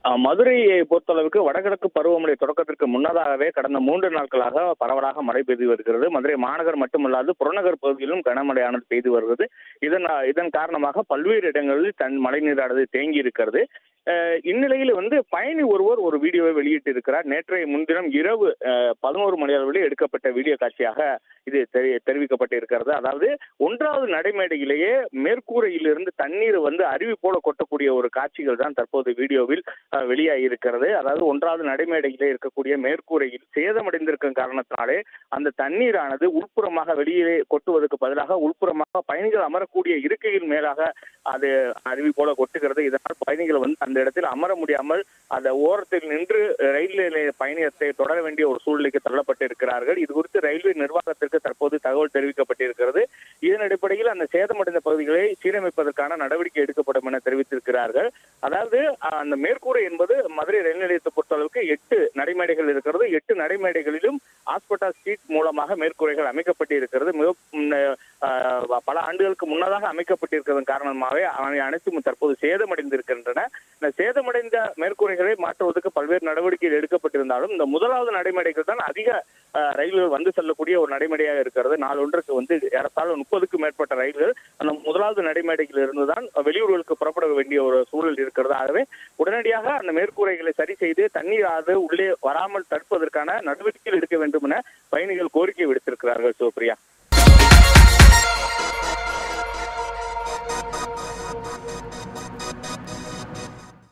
அஹ், மதுரையை பொறுத்தளவுக்கு வடகிழக்கு பருவமழை தொடக்கத்திற்கு முன்னதாகவே கடந்த மூன்று நாட்களாக பரவலாக மழை பெய்து வருகிறது மதுரை மாநகர் மட்டுமல்லாது புறநகர் பகுதியிலும் கனமழையானது பெய்து வருகிறது இதன் இதன் காரணமாக பல்வேறு இடங்களில் தன் மழைநீரானது தேங்கி இருக்கிறது அஹ், இந்நிலையில் வந்து பயணி ஒருவர் ஒரு வீடியோவை வெளியிட்டு இருக்கிறார் நேற்றைய முன்தினம் இரவு பதினோரு மணி அளவில் எடுக்கப்பட்ட வீடியோ காட்சியாக இது தெரி- தெரிவிக்கப்பட்டிருக்கிறது அதாவது ஒன்றாவது நடைமேடையிலேயே மேற்கூரையிலிருந்து தண்ணீர் வந்து அருவி போல கொட்டக்கூடிய ஒரு காட்சிகள் தான் தற்போது வீடியோவில் அஹ், வெளியாகி இருக்கிறது அதாவது ஒன்றாவது நடைமேடையிலே இருக்கக்கூடிய மேற்கூரையில் சேதமடைந்திருக்கும் காரணத்தினாலே அந்த தண்ணீரானது உள்புறமாக வெளியே கொட்டுவதற்கு பதிலாக உள்புறமாக பயணிகள் அமரக்கூடிய இருக்கையின் மேலாக அது அருவி போல கொட்டுகிறது இதனால் பயணிகள் வந்து அந்த இடத்தில் அமர முடியாமல் அந்த ஓரத்தில் நின்று ரயில் நிலைய பயணத்தை தொடர வேண்டிய ஒரு சூழ்நிலைக்கு தள்ளப்பட்டு இருக்கிறார்கள் இது குறித்து ரயில்வே நிர்வாகத்திற்கு தற்போது தகவல் தெரிவிக்கப்பட்டிருக்கிறது இதன் அடிப்படையில் அந்த சேதமடைந்த பகுதிகளை சீரமைப்பதற்கான நடவடிக்கை எடுக்கப்படும் என தெரிவித்திருக்கிறார்கள் அதாவது அஹ், அந்த மேற்கூரை என்பது மதுரை ரயில் நிலையத்தை பொறுத்தளவுக்கு எட்டு நடைமேடைகள் இருக்கிறது எட்டு நடைமேடைகளிலும் ஹாஸ்பிட்டா ஸ்ட்ரீட் மூலமாக மேற்கூரைகள் அமைக்கப்பட்டு இருக்கிறது மிக ம், அஹ், பல ஆண்டுகளுக்கு முன்னதாக அமைக்கப்பட்டிருக்கிறதன் காரணமாகவே அவை அனைத்தும் தற்போது சேதமடைந்திருக்கின்றன இந்த சேதமடைந்த மேற்கூரைகளை மாற்றுவதற்கு பல்வேறு நடவடிக்கைகள் எடுக்கப்பட்டிருந்தாலும் இந்த முதலாவது நடைமேடைகள் தான் அதிக அஹ், ரயில்கள் வந்து செல்லக்கூடிய ஒரு நடைமேடையாக இருக்கிறது நாளொன்றுக்கு வந்து ஏறத்தாழ முப்பதுக்கும் மேற்பட்ட ரயில்கள் அந்த முதலாவது நடைமேடையில் இருந்துதான் வெளியூர்களுக்கு புறப்பட வேண்டிய ஒரு சூழல் இருக்கிறது ஆகவே உடனடியாக அந்த மேற்கூரைகளை சரி செய்து தண்ணீர் ஆறு உள்ளே வராமல் தடுப்பதற்கான நடவடிக்கைகள் எடுக்க வேண்டும் என பயணிகள் கோரிக்கை விடுத்திருக்கிறார்கள் சிவபிரியா